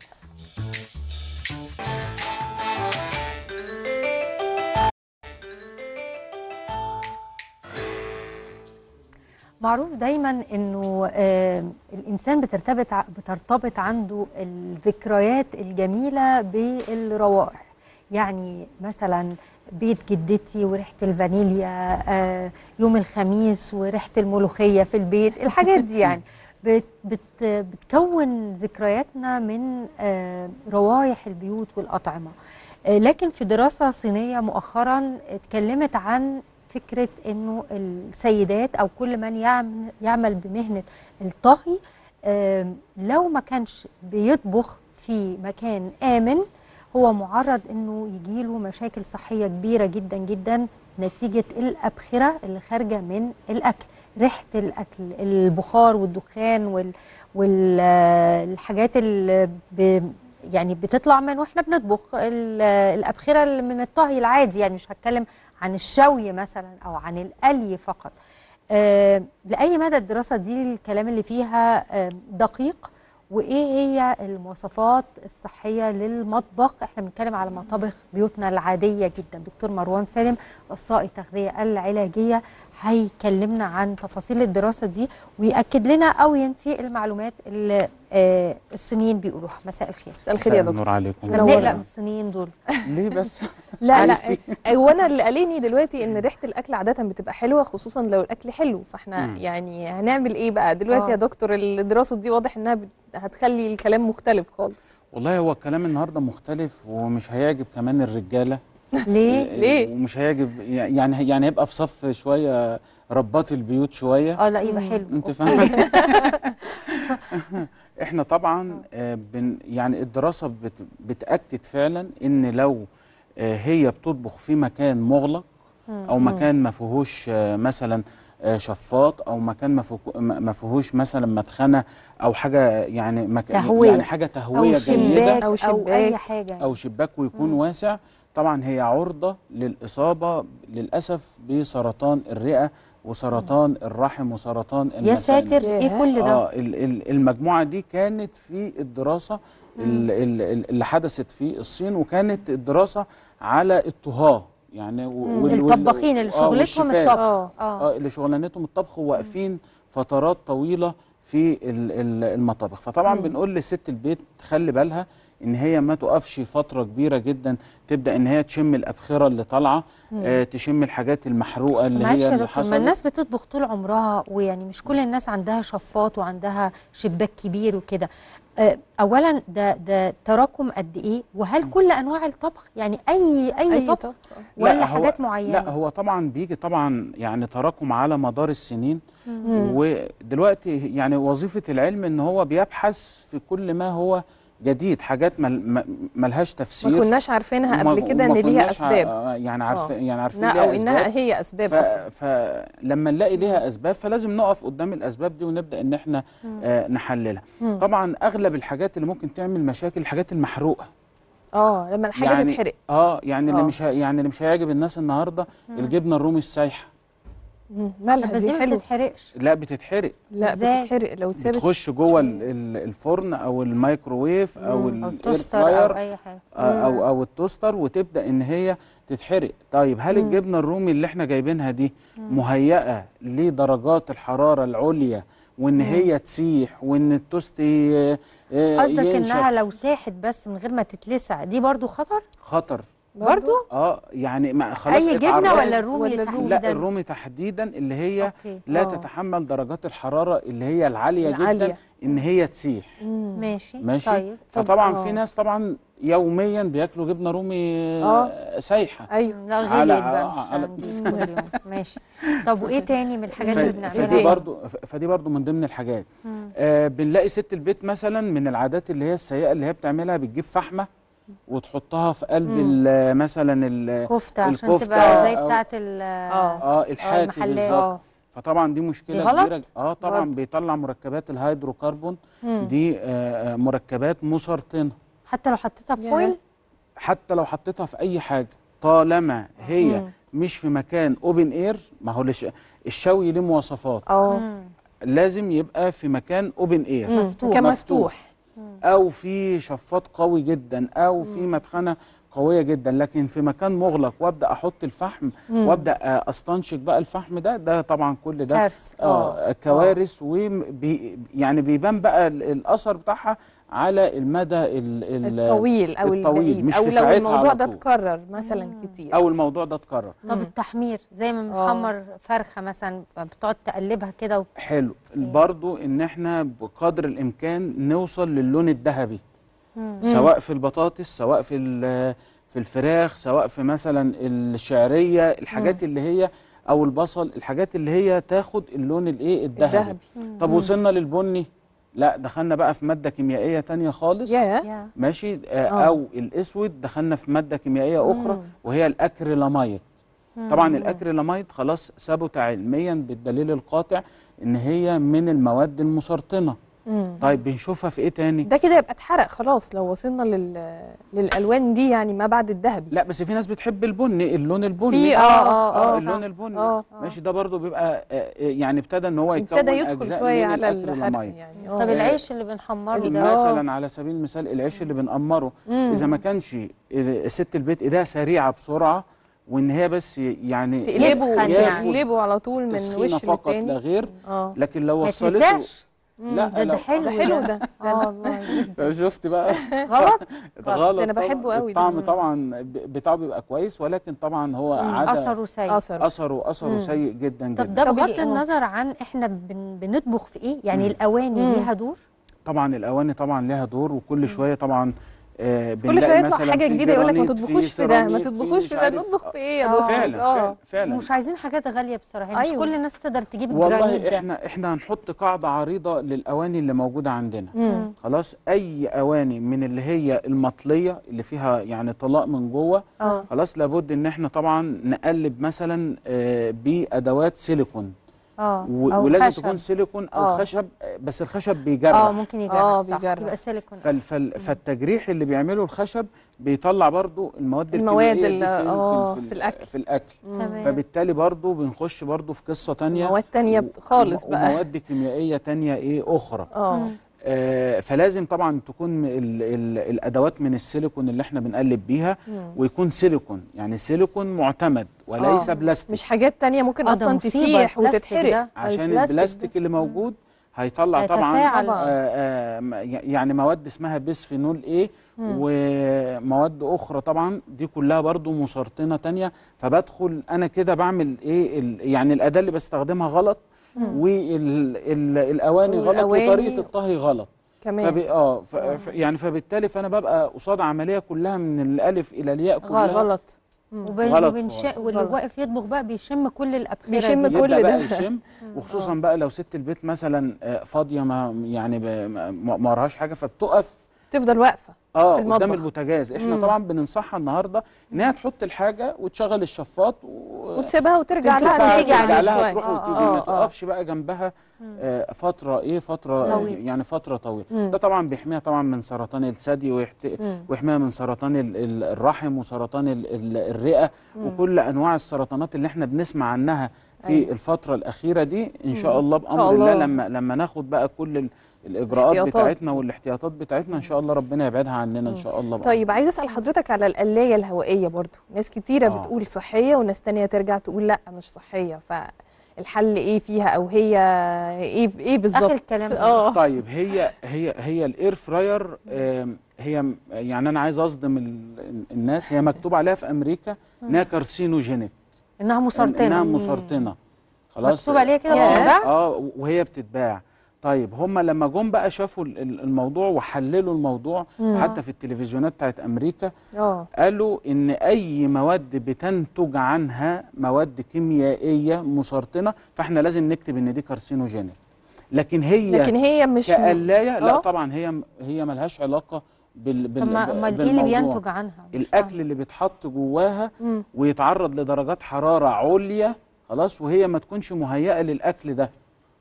معروف دايما انه آه، الانسان بترتبط ع- بترتبط عنده الذكريات الجميله بالروائح يعني مثلا بيت جدتي وريحه الفانيليا آه، يوم الخميس وريحه الملوخيه في البيت الحاجات دي يعني بت بت بتكون ذكرياتنا من آه، روايح البيوت والاطعمه آه، لكن في دراسه صينيه مؤخرا اتكلمت عن فكره انه السيدات او كل من يعمل يعمل بمهنه الطهي آم، لو ما كانش بيطبخ في مكان آمن هو معرض انه يجيله مشاكل صحية كبيرة جدا جدا نتيجة الأبخرة اللي خارجة من الأكل ريحة الأكل البخار والدخان وال والحاجات اللي ب يعني بتطلع من واحنا بنطبخ ال- الأبخرة اللي من الطهي العادي يعني مش هتكلم عن الشوي مثلا أو عن القلي فقط آه، لأي مدى الدراسة دي الكلام اللي فيها آه، دقيق وإيه هي المواصفات الصحية للمطبخ احنا بنتكلم على مطابخ بيوتنا العادية جدا دكتور مروان سالم أخصائي التغذية العلاجية هيكلمنا عن تفاصيل الدراسة دي ويأكد لنا أو ينفي المعلومات اللي آه، الصينيين بيقولوها مساء الخير مساء الخير يا مساء دكتور النور عليكم احنا بنقلق من الصينيين دول ليه بس لا لا عايزين. هو انا اللي قاليني دلوقتي ان ريحه الاكل عاده بتبقى حلوه خصوصا لو الاكل حلو فاحنا مم. يعني هنعمل ايه بقى دلوقتي آه. يا دكتور الدراسه دي واضح انها بت- هتخلي الكلام مختلف خالص والله هو الكلام النهارده مختلف ومش هيعجب كمان الرجاله ليه؟ ليه؟ ومش هيعجب يعني يعني هيبقى في صف شويه ربات البيوت شويه اه لا يبقى مم. حلو انت فاهم احنا طبعا آه، بن يعني الدراسه بت بتاكد فعلا ان لو آه، هي بتطبخ في مكان مغلق او مكان ما فيهوش آه، مثلا آه، شفاط او مكان ما فيهو- ما ما فيهوش مثلا مدخنه او حاجه يعني مك... تهوية. يعني حاجه تهويه أو جيده شباك أو أو, شباك. أي حاجة او شباك ويكون واسع طبعا هي عرضه للاصابه للاسف بسرطان الرئه وسرطان الرحم وسرطان يا المثانه ساتر ايه ياه. كل ده اه ال- ال- المجموعه دي كانت في الدراسه ال- ال- ال- اللي حدثت في الصين وكانت الدراسه على الطهاه يعني و- مم. وال- وال- الطباخين اللي آه، شغلتهم والشيفات. الطبخ اه اه اه اللي شغلانتهم الطبخ وواقفين فترات طويله في ال- ال- المطابخ فطبعا مم. بنقول لست البيت تخلي بالها ان هي ما تقفش فتره كبيره جدا تبدا ان هي تشم الابخره اللي طالعه آه تشم الحاجات المحروقه اللي معلش هي يا اللي دكتور ما حصلت الناس بتطبخ طول عمرها ويعني مش كل الناس عندها شفاط وعندها شباك كبير وكده آه، اولا ده ده تراكم قد ايه وهل كل انواع الطبخ يعني اي اي, اي طبخ طبخ لا، ولا هو- حاجات معينه لا هو طبعا بيجي طبعا يعني تراكم على مدار السنين مم. ودلوقتي يعني وظيفه العلم ان هو بيبحث في كل ما هو جديد حاجات مل م- ملهاش تفسير ما كناش عارفينها وما- قبل كده ان وما ليها كناش ع- اسباب يعني عارف آه. يعني عارفين لا ليها او انها أسباب. هي اسباب ف... اصلا فلما نلاقي ليها اسباب فلازم نقف قدام الاسباب دي ونبدا ان احنا آه نحللها مم. طبعا اغلب الحاجات اللي ممكن تعمل مشاكل الحاجات المحروقه اه لما الحاجه يعني تتحرق اه يعني اللي آه. مش ه... يعني اللي مش هيعجب الناس النهارده الجبنه الرومي السايحه مم. مالها بس دي دي ما حلوه بتتحرقش لا بتتحرق لا إزاي؟ بتتحرق لو اتسابت بتخش جوه ال- ال- الفرن او الميكروويف او مم. او الاير توستر او فراير اي حاجه آه، او او التوستر وتبدا ان هي تتحرق طيب هل مم. الجبنه الرومي اللي احنا جايبينها دي مهيئه لدرجات الحراره العليا وان هي تسيح وان التوست ي- آه، قصدك ينشف انها لو ساحت بس من غير ما تتلسع دي برضو خطر خطر برضو اه يعني ما خلاص اي جبنه اتعرضت. ولا الرومي ولا الرومي؟ تحديدا لا الرومي تحديدا اللي هي اوكي لا آه. تتحمل درجات الحراره اللي هي العاليه جدا العالية. ان هي تسيح مم. ماشي ماشي طيب طب فطبعا آه. في ناس طبعا يوميا بياكلوا جبنه رومي آه، سايحه ايوه لا على- غليت بقى مش على- هنجيب كل يوم ماشي طب وايه تاني من الحاجات اللي ف- بنعملها فدي برضه؟ برضو ف- فدي برضو من ضمن الحاجات مم. آه بنلاقي ست البيت مثلا من العادات اللي هي السيئه اللي هي بتعملها بتجيب فحمه وتحطها في قلب مم. ال- مثلا ال- كفته عشان الكفتة تبقى زي أو- بتاعه ال اه اه الحاتي المحلات. بالظبط اه فطبعا دي مشكله دي غلط؟ كبيره اه طبعا برضو. بيطلع مركبات الهيدروكربون مم. دي آه آه، مركبات مسرطنه حتى لو حطيتها في ياه. فويل حتى لو حطيتها في اي حاجه طالما هي مم. مش في مكان اوبن اير ما هو الش- الشوي ليه مواصفات اه مم. لازم يبقى في مكان اوبن اير مم. مفتوح. مكان مفتوح. مفتوح او في شفاط قوي جدا او في مدخنه قويه جدا لكن في مكان مغلق وابدا احط الفحم مم. وابدا آه، استنشق بقى الفحم ده ده طبعا كل ده كارثه اه كوارث وبي يعني بيبان بقى ال- الاثر بتاعها على المدى ال ال الطويل او الطويل، البعيد مش او في لو ساعتها الموضوع على ده طول. اتكرر مثلا كتير او الموضوع ده اتكرر طب مم. التحمير زي ما آه. بنحمر فرخه مثلا بتقعد تقلبها كده و... حلو برضو ان احنا بقدر الامكان نوصل للون الذهبي مم. سواء في البطاطس سواء في ال- في الفراخ سواء في مثلا الشعريه الحاجات اللي هي او البصل الحاجات اللي هي تاخد اللون الايه الذهبي الذهبي طب وصلنا للبني لا دخلنا بقى في ماده كيميائيه تانية خالص ياه ماشي آه آه. او الاسود دخلنا في ماده كيميائيه اخرى مم. وهي الاكريلاميد مم. طبعا الاكريلاميد خلاص ثبت علميا بالدليل القاطع ان هي من المواد المسرطنه مم. طيب بنشوفها في ايه تاني ده كده يبقى اتحرق خلاص لو وصلنا لل... للالوان دي يعني ما بعد الذهبي لا بس في ناس بتحب البني اللون البني في اه اه اه اللون صح. البني اه ماشي ده برضو بيبقى آه، يعني ابتدى ان هو يكون ابتدى يدخل أجزاء شويه من على الحرق الأكريلاميد. يعني طب اه العيش اللي بنحمره ده مثلا على سبيل المثال العيش اللي بنقمره مم. اذا ما كانش ست البيت ايديها سريعه بسرعه وان هي بس يعني تقلبه يسخن ياخد تقلبه على طول من تسخينه وش فقط لا للتاني غير اه لكن لو ما وصلته يتلسعش لا ده ده لو- حلو ده حلو ده اه والله جدا شفت بقى غلط ده غلط ده أنا طبعاً. بحبه قوي ده. الطعم مم. طبعا ب- بتاعه بيبقى كويس ولكن طبعا هو عاده اثره سيء اثر اثره اثره مم. سيء جدا طب جدا ده طب بغض ال- آه. النظر عن احنا بن بنطبخ في ايه يعني مم. الاواني مم. ليها دور طبعا الاواني طبعا ليها دور وكل شويه طبعا آه كل بنلاقي شويه يطلع مثلا حاجه في جديده يقول لك ما جرانيت، تطبخوش في ده ما سيراميك، تطبخوش مش في ده عارف- نطبخ في ايه يا آه. دكتور فعلا اه فعلا فعلا مش عايزين حاجات غاليه بصراحه يعني مش أيوة. كل الناس تقدر تجيب الجرانيت والله ده احنا احنا هنحط قاعده عريضه للاواني اللي موجوده عندنا مم. خلاص اي اواني من اللي هي المطليه اللي فيها يعني طلاء من جوه اه خلاص لابد ان احنا طبعا نقلب مثلا آه، بادوات سيليكون اه و- أو ولازم خشب. تكون سيليكون او آه. خشب آه، بس الخشب اه بيجرح ممكن يجرح آه، صح بيجرح. يبقى سيليكون فال فال فالتجريح اللي بيعمله الخشب بيطلع برضو المواد المواد الكيميائيه اللي- دي في, آه، في, في الأكل. في الاكل تمام فبالتالي برضو بنخش برضو في قصه تانية مواد تانية و- خالص وم- بقى ومواد كيميائيه تانية ايه اخرى اه آه فلازم طبعا تكون ال ال الادوات من السيليكون اللي احنا بنقلب بيها مم. ويكون سيليكون يعني سيليكون معتمد وليس آه. بلاستيك مش حاجات تانية ممكن آه، ده اصلا مصيبة تسيح البلاستيك وتتحرق ده. عشان البلاستيك البلاستيك ده. اللي موجود هيطلع طبعا هيتفاعل. طبعاً. آه آه م- يعني مواد اسمها بيسفينول ايه ومواد اخرى طبعا دي كلها برضو مسرطنه تانية فبدخل انا كده بعمل ايه ال- يعني الاداه اللي بستخدمها غلط والاواني غلط والأواني- وطريقه الطهي غلط كمان فب... اه ف... ف... يعني فبالتالي فانا ببقى قصاد عمليه كلها من الالف الى الياء كلها غلط. غلط مم. وبن- غلط وبنش... خالص. واللي غلط. واقف يطبخ بقى بيشم كل الابخره بيشم دي. كل يبدا ده. بقى يشم وخصوصا بقى لو ست البيت مثلا آه، فاضيه ما يعني ب... ما ما وراهاش حاجه فبتقف تفضل واقفه اه في قدام المطبخ. البوتاجاز احنا مم. طبعا بننصحها النهارده ان هي تحط الحاجه وتشغل الشفاط و... وتسيبها وترجع تلت لها ساعة تاني تيجي بعد عليه ترجع لها شوية. تروح آه، وتيجي آه، ما آه. تقفش بقى جنبها آه، فتره ايه فتره طويل. يعني فتره طويله مم. ده طبعا بيحميها طبعا من سرطان الثدي ويحت... مم. ويحميها من سرطان ال- ال- الرحم وسرطان ال- ال- الرئه مم. وكل انواع السرطانات اللي احنا بنسمع عنها في أيوة. الفتره الاخيره دي ان مم. شاء الله إن شاء بامر الله الله. لما لما ناخد بقى كل ال- الاجراءات الاحتياطات. بتاعتنا والاحتياطات بتاعتنا ان شاء الله ربنا يبعدها عننا ان شاء الله بقى. طيب عايزه اسال حضرتك على القلايه الهوائيه برضو ناس كتيره آه. بتقول صحيه وناس تانية ترجع تقول لا مش صحيه فالحل ايه فيها او هي ايه ايه بالظبط اخر الكلام اه طيب هي هي هي الاير فراير آم، هي م- يعني انا عايز اصدم ال- الناس هي مكتوب عليها في امريكا انها كارسينوجينيك انها مسرطنه انها مسرطنه خلاص مكتوب عليها كده ياه. وبتتباع اه وهي بتتباع طيب هم لما جم بقى شافوا ال- ال- الموضوع وحللوا الموضوع مم. حتى في التلفزيونات بتاعت امريكا اه قالوا ان اي مواد بتنتج عنها مواد كيميائيه مسرطنه فاحنا لازم نكتب ان دي كارسينوجينيك لكن هي لكن هي مش كقلايه لا آه. طبعا هي هي ملهاش علاقه بال بال طب ما- ب- امال ايه اللي بالموضوع. بينتج عنها مش الاكل فاهمة. اللي بيتحط جواها مم. ويتعرض لدرجات حراره عليا خلاص وهي ما تكونش مهيئه للاكل ده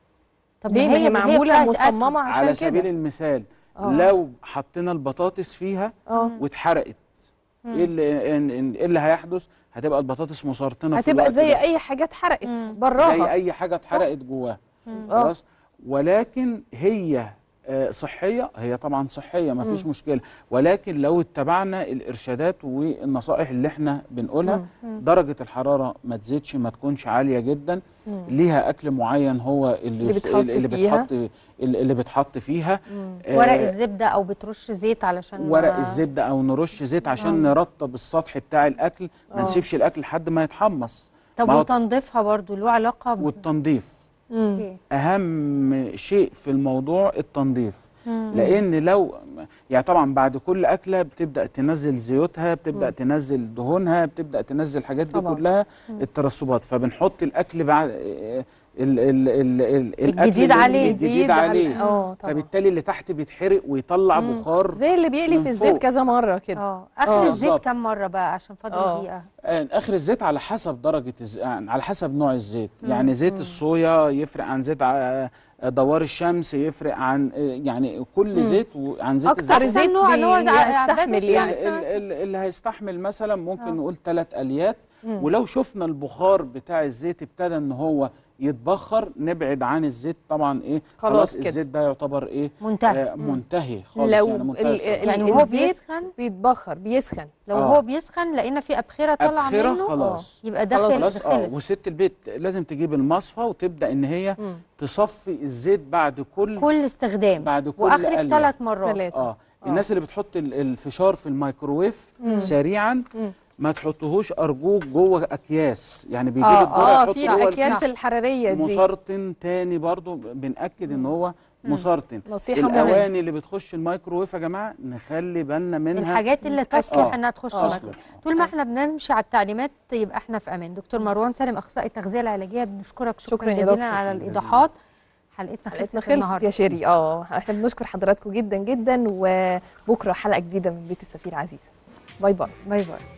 طب ليه ما هي معموله بتاعت أكل. مصممه عشان على سبيل كده المثال آه. لو حطينا البطاطس فيها اه واتحرقت ايه اللي إن- إن- إيه اللي هيحدث هتبقى البطاطس مسرطنه في هتبقى الوقت زي ده. اي حاجه اتحرقت مم. براها زي اي حاجه اتحرقت جواها آه. خلاص ولكن هي آه، صحيه هي طبعا صحيه ما فيش مشكله ولكن لو اتبعنا الارشادات والنصائح اللي احنا بنقولها درجه الحراره ما تزيدش ما تكونش عاليه جدا مم. ليها اكل معين هو اللي اللي يست- بتحط اللي فيها. بتحط اللي اللي بتحط فيها آه، ورق الزبده او بترش زيت علشان ورق ما- الزبده او نرش زيت عشان آه. نرطب السطح بتاع الاكل ما آه. نسيبش الاكل لحد ما يتحمص طب ما هو- وتنظيفها برضو له علاقه ب... والتنظيف مم. أوكي. اهم شيء في الموضوع التنظيف مم. لان لو يعني طبعا بعد كل اكله بتبدا تنزل زيوتها بتبدا مم. تنزل دهونها بتبدا تنزل الحاجات دي طبعاً. كلها الترسبات فبنحط الاكل بعد ال ال ال ال الأكل الجديد اللي- عليه. الجديد جديد عليه عليه. اه طبعا فبالتالي اللي تحت بيتحرق ويطلع مم. بخار زي اللي بيقلي من في الزيت فوق. كذا مره كده اه اخر آه. الزيت بالظبط. كم مره بقى عشان فاضل آه. دقيقه آه، اخر الزيت على حسب درجه الز... يعني على حسب نوع الزيت يعني زيت الصويا يفرق عن زيت ع- دوار الشمس يفرق عن آه، يعني كل زيت وعن زيت اكتر الزيت زيت نوع- نوع بي- ع- عباد يستحمل الشمس. يعني ال- ال- ال- اللي هيستحمل مثلا ممكن آه. نقول ثلاث اليات ولو شفنا البخار بتاع الزيت ابتدى ان هو يتبخر نبعد عن الزيت طبعا ايه خلاص خلاص كده. الزيت ده يعتبر ايه منتهي آه منتهي خالص لو يعني منتهي ال- الصلاحية. ال- يعني هو الزيت بيسخن؟ بيتبخر بيسخن لو آه. هو بيسخن لقينا في ابخره طالعه أبخرة منه خلاص. يبقى داخل خلاص اه خلص وست البيت لازم تجيب المصفى وتبدا ان هي مم. تصفي الزيت بعد كل كل استخدام بعد كل واخرك قلية. ثلاث مرات ثلاثة. اه الناس اللي بتحط ال- الفشار في الميكروويف مم. سريعا مم. ما تحطوهوش ارجوك جوه اكياس يعني بيجيب آه، الذره اه يحط في جوه الاكياس الكيس الحراريه دي مسرطن تاني برضو بنأكد ان هو مسرطن نصيحه مهمه الاواني اللي بتخش الميكروويف يا جماعه نخلي بالنا منها الحاجات اللي تصلح آه. انها تخش اصلا الميكروويف طول ما احنا بنمشي على التعليمات يبقى احنا في امان دكتور مروان سالم اخصائي التغذيه العلاجيه بنشكرك شكرا, شكراً يا جزيلا دكتور. على الايضاحات حلقتنا حلقتنا خلصت خلصت النهارده يا شيري اه احنا بنشكر حضراتكم جدا جدا وبكره حلقه جديده من بيت السفير عزيزه باي باي باي باي